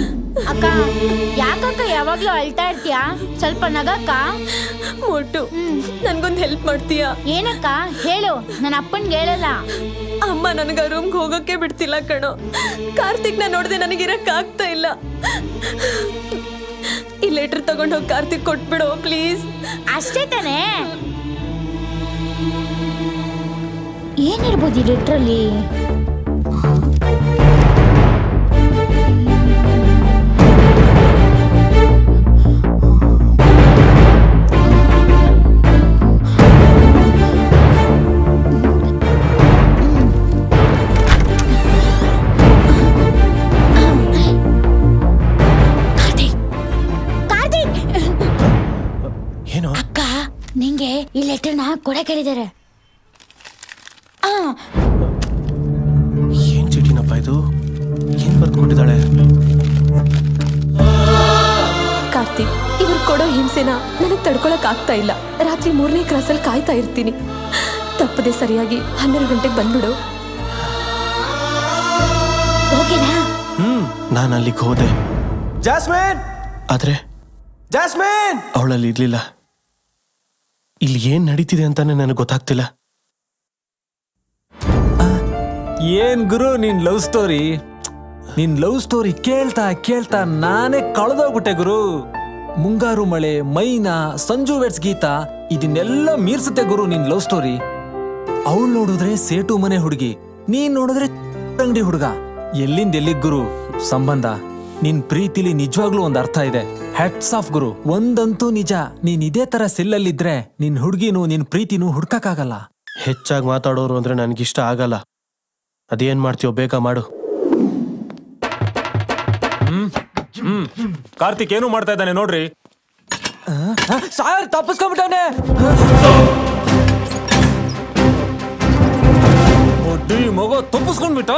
ಅಕ್ಕ ಯಾಕಕ್ಕ ಯಾವಾಗ್ಲೂ ಅಳ್ತಾ ಇರ್ತೀಯಾ ಸ್ವಲ್ಪ ನಗಕ್ಕ ಮೊಟ್ಟು ನನ್ಗೊಂದು ಹೆಲ್ಪ್ ಮಾಡ್ತೀಯಾ ಏನಕ್ಕ ಹೇಳು ನನ್ನ ಅಪ್ಪನ್ಗೆ ಹೇಳಲ್ಲ ಅಮ್ಮ ನನಗೆ ರೂಮ್ಗೆ ಹೋಗೋಕೆ ಬಿಡ್ತಿಲ್ಲ ಕಣೋ ಕಾರ್ತಿಕ್ನ ನೋಡದೆ ನನಗಿರಕ್ ಆಗ್ತಾ ಇಲ್ಲ ಈ ಲೆಟರ್ ತಗೊಂಡು ಹೋಗಿ ಕಾರ್ತಿಕ್ ಕೊಟ್ಬಿಡು ಪ್ಲೀಸ್ ಅಷ್ಟೇ ತಾನೇ ಏನಿರ್ಬೋದು ಈ ಲೆಟ್ರಲ್ಲಿ ಕಾರ್ತಿಕ್ ಏನು ಅಕ್ಕ ನಿಂಗೆ ಈ ಲೆಟರ್ನ ಕೊಡಕ್ ಹೇಳಿದ್ದಾರೆ ಆ ಏನ್ ಚೀಟಿನಪ್ಪ ಇದು ಏನ್ ಬರ್ದು ಕೊಟ್ಟಿದ್ದಾಳೆ ಕಾರ್ತಿಕ್ ಇವ್ರು ಕೊಡೋ ಹಿಂಸೆನ ನನಗೆ ತಡ್ಕೊಳಕ್ ಆಗ್ತಾ ಇಲ್ಲ ರಾತ್ರಿ ಮೂರನೇ ಕ್ರಾಸಲ್ಲಿ ಕಾಯ್ತಾ ಇರ್ತೀನಿ ತಪ್ಪದೆ ಸರಿಯಾಗಿ ಹನ್ನೆರಡು ಗಂಟೆಗೆ ಬಂದ್ಬಿಡು ಓಕೆನಾ ಹ್ಮ್ ನಾನು ಅಲ್ಲಿಗೆ ಹೋದೆ ಜಾಸ್ಮಿನ್ ಆದ್ರೆ ಜಾಸ್ಮಿನ್ ಅವಳಲ್ಲಿ ಇರ್ಲಿಲ್ಲ ಇಲ್ಲಿ ಏನ್ ನಡೀತಿದೆ ಅಂತಾನೆ ನನಗೆ ಗೊತ್ತಾಗ್ತಿಲ್ಲ ಏನ್ ಗುರು ನಿನ್ ಲವ್ ಸ್ಟೋರಿ ನಿನ್ ಲವ್ ಸ್ಟೋರಿ ಕೇಳ್ತಾ ಕೇಳ್ತಾ ನಾನೇ ಕಳೆದೋಗ್ಬಿಟ್ಟೆ ಗುರು ಮುಂಗಾರು ಮಳೆ ಮೈನಾ ಸಂಜು ವೆಟ್ಸ್ ಗೀತಾ ಇದನ್ನೆಲ್ಲ ಮೀರ್ಸುತ್ತೆ ಗುರು ನಿನ್ ಲವ್ ಸ್ಟೋರಿ ಅವಳು ನೋಡಿದ್ರೆ ಸೇಟು ಮನೆ ಹುಡುಗಿ ನೀನ್ ನೋಡಿದ್ರೆ ಅಂಗಡಿ ಹುಡುಗ ಎಲ್ಲಿಂದ ಎಲ್ಲಿಗ್ ಗುರು ಸಂಬಂಧ ನಿನ್ ಪ್ರೀತಿಲಿ ನಿಜವಾಗ್ಲೂ ಒಂದ್ ಅರ್ಥ ಇದೆ ಹ್ಯಾಟ್ಸ್ ಆಫ್ ಗುರು ಒಂದಂತೂ ನಿಜ ನೀನ್ ಇದೇ ತರ ಸೆಲ್ಲಲ್ಲಿದ್ರೆ ನಿನ್ ಹುಡುಗಿನೂ ನಿನ್ ಪ್ರೀತಿನೂ ಹುಡ್ಕಕ್ಕಾಗಲ್ಲ ಹೆಚ್ಚಾಗಿ ಮಾತಾಡೋರು ಅಂದ್ರೆ ನನಗಿಷ್ಟ ಆಗಲ್ಲ ಅದೇನ್ ಮಾಡ್ತೀಯೋ ಬೇಗ ಮಾಡು ಕಾರ್ತಿಕ್ ಏನು ಮಾಡ್ತಾ ಇದ್ದಾನೆ ನೋಡ್ರಿ ಸಾರ್ ತಪ್ಪಿಸ್ಕೊಂಡ್ಬಿಟ್ಟಾನೆ ಒಡ್ಡಿ ಮಗ ತಪ್ಪಿಸ್ಕೊಂಡ್ಬಿಟ್ಟ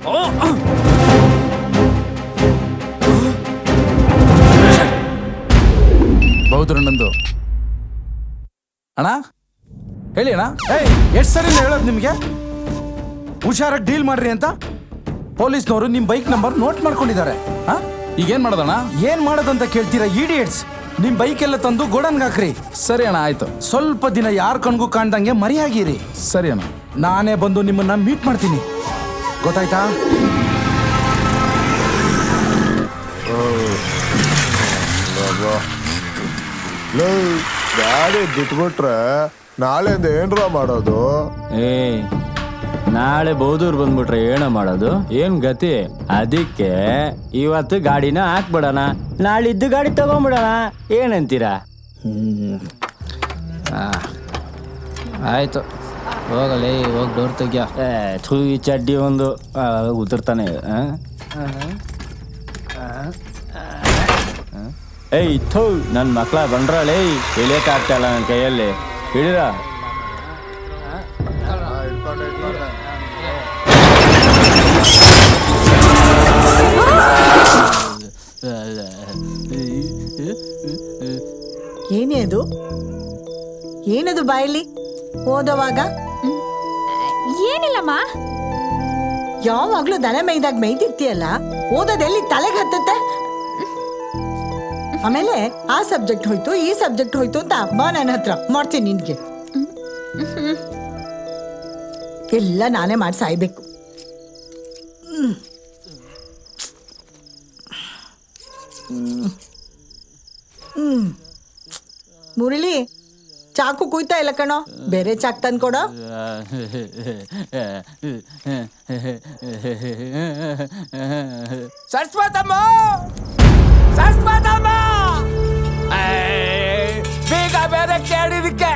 ಬೌದ್ರಣ್ಣಂದು ಅಣ್ಣ ಹೇಳಿ ಅಣ್ಣ ಏಯ್ ಎಷ್ಟು ಸರಿ ಹೇಳೋದು ನಿಮಗೆ ಹುಷಾರಾಗಿ ಡೀಲ್ ಮಾಡ್ರಿ ಅಂತ ಪೊಲೀಸ್ನವರು ನಿಮ್ಮ ಬೈಕ್ ನಂಬರ್ ನೋಟ್ ಮಾಡ್ಕೊಂಡಿದ್ದಾರೆ ಹಾ ಈಗೇನ್ ಮಾಡೋದಣ್ಣ ಏನ್ ಮಾಡೋದಂತ ಕೇಳ್ತೀರಾ ಇಡಿಯಟ್ಸ್ ನಿಮ್ ಬೈಕ್ ಎಲ್ಲ ತಂದು ಗೋಡನ್ಗೆ ಹಾಕ್ರಿ ಸರಿ ಅಣ್ಣ ಆಯ್ತು ಸ್ವಲ್ಪ ದಿನ ಯಾರ ಕಣ್ಗೂ ಕಾಣ್ದಂಗೆ ಮರಿಯಾಗಿರಿ ಸರಿ ಅಣ್ಣ ನಾನೇ ಬಂದು ನಿಮ್ಮನ್ನ ಮೀಟ್ ಮಾಡ್ತೀನಿ ಗೊತ್ತಾಯ್ತಾ ಗಾಡಿ ಬಿಟ್ಬಿಟ್ರೆ ನಾಳೆಯಿಂದ ಏನ್ರ ಮಾಡೋದು ಏ ನಾಳೆ ಬೌದೂರ್ ಬಂದ್ಬಿಟ್ರೆ ಏನ ಮಾಡೋದು ಏನ್ ಗತಿ ಅದಕ್ಕೆ ಇವತ್ತು ಗಾಡಿನ ಹಾಕ್ಬಿಡೋಣ ನಾಳಿದ್ದು ಗಾಡಿ ತಗೊಂಬಿಡೋಣ ಏನಂತೀರಾ ಆಯ್ತು ಹೋಗಲೇ ಹೋಗಿ ಡೋರ್ ತೆಗ್ಯ ಏ ಥೂ ಈ ಚಡ್ಡಿ ಒಂದು ಆ, ಉದುರ್ತಾನೆ ಆ? ಏಯ್ ಥೂ ನನ್ನ ಮಕ್ಳ ಬಂಡ್ರಲ್ಲ ಏಯ್ ಇಳಿಯಕ್ಕಾಗ್ತಾ ಇಲ್ಲ ನನ್ನ ಕೈಯಲ್ಲಿ ಹಿಡಿರ ಏನೇ ಅದು ಏನದು ಬಾಯಲ್ಲಿ ಓದೋವಾಗ ಏನಿಲ್ಲಮ್ಮ ಯಾವಾಗ್ಲೂ ದನ ಮೇಯ್ದಾಗ ಮೇಯ್ದಿರ್ತೀಯಲ್ಲ ಓದೋದೆಲ್ಲಿ ತಲೆಗೆ ಹತ್ತತ್ತೆ ಆಮೇಲೆ ಆ ಸಬ್ಜೆಕ್ಟ್ ಹೋಯ್ತು ಈ ಸಬ್ಜೆಕ್ಟ್ ಹೋಯ್ತು ಅಂತ ಬಾ ನನ್ನ ಹತ್ರ ಮಾಡ್ತೀನಿ ನಿನ್ಗೆ ಎಲ್ಲ ನಾನೇ ಮಾಡಿ ಸಾಯ್ಬೇಕು ಹ್ಮ್. ಹ್ಮ್. ಹ್ಮ್ ಮುರಳಿ ಚಾಕು ಕುಯ್ತಾ ಇಲ್ಲ ಕಣೋ ಬೇರೆ ಚಾಕ್ ತಂದ್ಕೊಡೋ ಸರಸ್ವತಮ್ಮ ಸರಸ್ವತಮ್ಮ ಬೇಗ ಬೇರೆ ಕೇಳಿದಕ್ಕೆ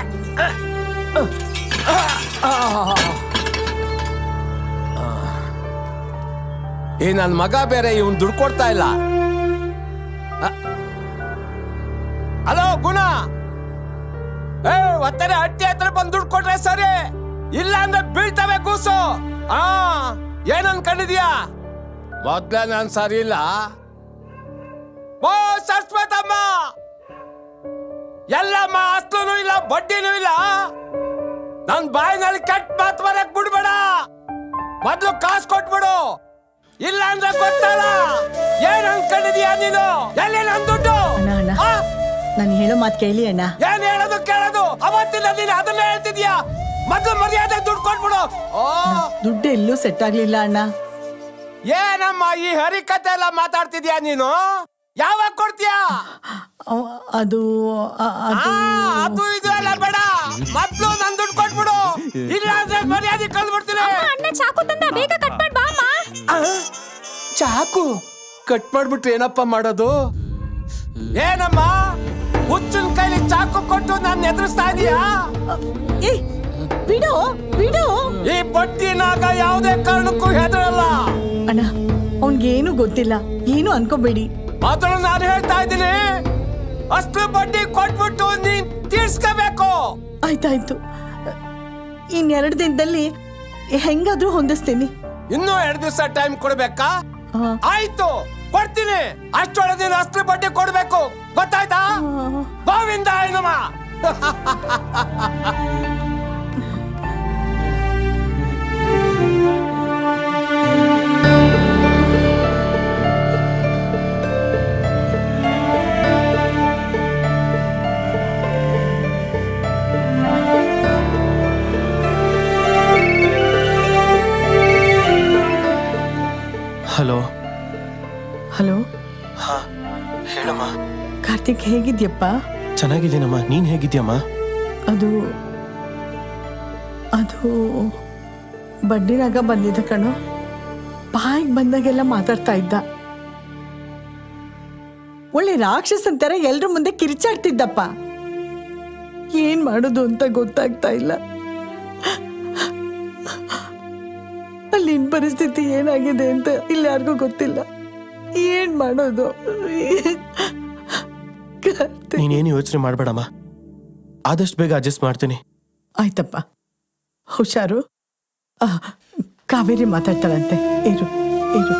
ಈ ನನ್ನ ಮಗ ಬೇರೆ ಇವನ್ ದುಡ್ಡು ಕೊಡ್ತಾ ಇಲ್ಲ ಹಲೋ ಗುಣ ಏ ಒತ್ತರೆ ಹಟ್ಟಿ ಹತ್ರ ಬಂದು ದುಡ್ಡು ಕೊಟ್ರೆ ಸರಿ ಇಲ್ಲ ಅಂದ್ರೆ ಬೀಳ್ತವೆ ಕೂಸು ಆ ಏನ್ ಅನ್ಕೊಂಡಿದ್ಯಾ ಮೊದ್ಲೇ ನಾನ್ ಸರಿ ಇಲ್ಲ ಓ ಸರಸ್ವತಮ್ಮ ಎಲ್ಲಮ್ಮ ಅಸ್ಲೂ ಇಲ್ಲ ಬಡ್ಡಿನೂ ಇಲ್ಲ ನನ್ ಬಾಯಿನಲ್ಲಿ ಕೆಟ್ಟ ಮಾತು ಬರಕ್ ಬಿಡ್ಬೇಡ ಮೊದ್ಲು ಕಾಸು ಕೊಟ್ಬಿಡು ಇಲ್ಲ ಅಂದ್ರೆ ಗೊತ್ತಲ್ಲ ಏನ್ ಅನ್ಕೊಂಡಿದೀಯ ನೀನು ಎಲ್ಲಿ ನನ್ ದುಡ್ಡು ಅಣ್ಣ ಅಣ್ಣ ಆ? ನಾನು ಹೇಳೋ ಮಾತು ಕೇಳಿ ಅಣ್ಣ ಏನ್ ಹೇಳೋದು ಕೇಳೋದು ಅವತ್ತಿನ ನೀನು ಅದನ್ನೇ ಹೇಳ್ತಿದ್ಯಾ ಮೊದ್ಲು ಮರ್ಯಾದೆ ದುಡ್ಡು ಕೊಟ್ಬಿಡು ಓ ದುಡ್ಡು ಎಲ್ಲೂ ಸೆಟ್ ಆಗ್ಲಿಲ್ಲ ಅಣ್ಣ ಏನಮ್ಮ ಈ ಹರಿಕತೆ ಎಲ್ಲ ಮಾತಾಡ್ತಿದ್ಯಾ ನೀನು ಯಾವಾಗ ಕೊಡ್ತೀಯಾ ಅವ್- ಅದು ಅ- ಅದು ಆ, ಅದು ಇದು ಎಲ್ಲ ಬೇಡ ಮೊದ್ಲು ನನ್ ದುಡ್ಡು ಕೊಟ್ಬಿಡು ಇಲ್ಲ ಅಂದ್ರೆ ಮರ್ಯಾದೆ ಕಳ್ದ್ಬಿಡ್ತೀನಿ ಅಣ್ಣ ಚಾಕು ತಂದ ಬೇಗ ಕಟ್ ಮಾಡ್ ಬಾ ಅಮ್ಮ ಆ? ಚಾಕು ಕಟ್ ಮಾಡ್ಬಿಟ್ರೆ ಏನಪ್ಪ ಮಾಡೋದು ಏನಮ್ಮ ಹುಚ್ಚಿನ ಕೈಲಿ ಚಾಕು ಕೊಟ್ಟು ನಾನು ಎದುರಿಸ್ತಾ ಇದೀಯಾ ಏ ಬಿಡು ಬಿಡು ಈ ಬಡ್ಡಿನಾಗ ಯಾವುದೇ ಕಾರಣಕ್ಕೂ ಹೆದರಲ್ಲ ಅಣ್ಣ ಅವ್ನ್ಗೇನು ಗೊತ್ತಿಲ್ಲ ಏನು ಅನ್ಕೋಬೇಡಿ ಮೊದಲು ನಾನು ಹೇಳ್ತಾ ಇದ್ದೀನಿ ಅಷ್ಟು ಬಡ್ಡಿ ಕೊಟ್ಬಿಟ್ಟು ನೀನ್ ತೀರ್ಸ್ಕೋಬೇಕು ಆಯ್ತಾಯ್ತು ಇನ್ನೆರಡು ದಿನದಲ್ಲಿ ಹೆಂಗಾದ್ರೂ ಹೊಂದಿಸ್ತೀನಿ ಇನ್ನೂ ಎರಡು ದಿವಸ ಟೈಮ್ ಕೊಡ್ಬೇಕಾ ಆ, ಆಯ್ತು ಕೊಡ್ತೀನಿ ಅಷ್ಟೊಳಗೆ ನೀನು ಅಷ್ಟು ಬಡ್ಡಿ ಕೊಡ್ಬೇಕು ಗೊತ್ತಾಯ್ತಾ ಗೋವಿಂದ ಏನಮ್ಮ ಹಲೋ ಹಲೋ ಹಾ ಹೇಳಮ್ಮ ಕಾರ್ತಿಕ್ ಹೇಗಿದ್ಯಪ್ಪ ಚೆನ್ನಾಗಿದ್ದೀನಮ್ಮ ನೀನ್ ಹೇಗಿದ್ಯಮ್ಮ ಅದು ಅದು ಬಡ್ಡಿನಾಗ ಬಂದಿದ್ದ ಕಣೋ ಬಾಯಿಗೆ ಬಂದಾಗೆಲ್ಲ ಮಾತಾಡ್ತಾ ಇದ್ದ ಒಳ್ಳೆ ರಾಕ್ಷಸನ್ ತರ ಎಲ್ರ ಮುಂದೆ ಕಿರ್ಚಾಡ್ತಿದ್ದಪ್ಪ ಏನ್ ಮಾಡೋದು ಅಂತ ಗೊತ್ತಾಗ್ತಾ ಇಲ್ಲ ಅಲ್ಲಿನ ಪರಿಸ್ಥಿತಿ ಏನಾಗಿದೆ ಅಂತ ಇಲ್ಲಿ ಯಾರಿಗೂ ಗೊತ್ತಿಲ್ಲ ಏನ್ ಮಾಡೋದು ಕಾರ್ತಿಕ್. ನೀನೇನು ಯೋಚನೆ ಮಾಡಬೇಡಮ್ಮ ಆದಷ್ಟು ಬೇಗ ಅಡ್ಜಸ್ಟ್ ಮಾಡ್ತೀನಿ ಆಯ್ತಪ್ಪ ಹುಷಾರು ಆ, ಕಾವೇರಿ ಮಾತಾಡ್ತಾಳಂತೆ ಇರು ಇರು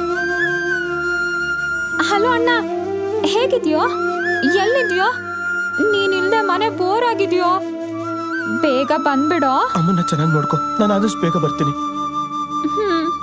ಹಲೋ ಅಣ್ಣ ಹೇಗಿದ್ಯೋ ಎಲ್ಲಿದ್ಯೋ ನೀನಿಲ್ದೆ ಮನೆ ಬೋರ್ ಆಗಿದ್ಯೋ ಬೇಗ ಬಂದ್ಬಿಡೋ ಅಮ್ಮನ್ನ ಚೆನ್ನಾಗಿ ನೋಡ್ಕೊ ನಾನು ಆದಷ್ಟು ಬೇಗ ಬರ್ತೀನಿ ಹ್ಮ್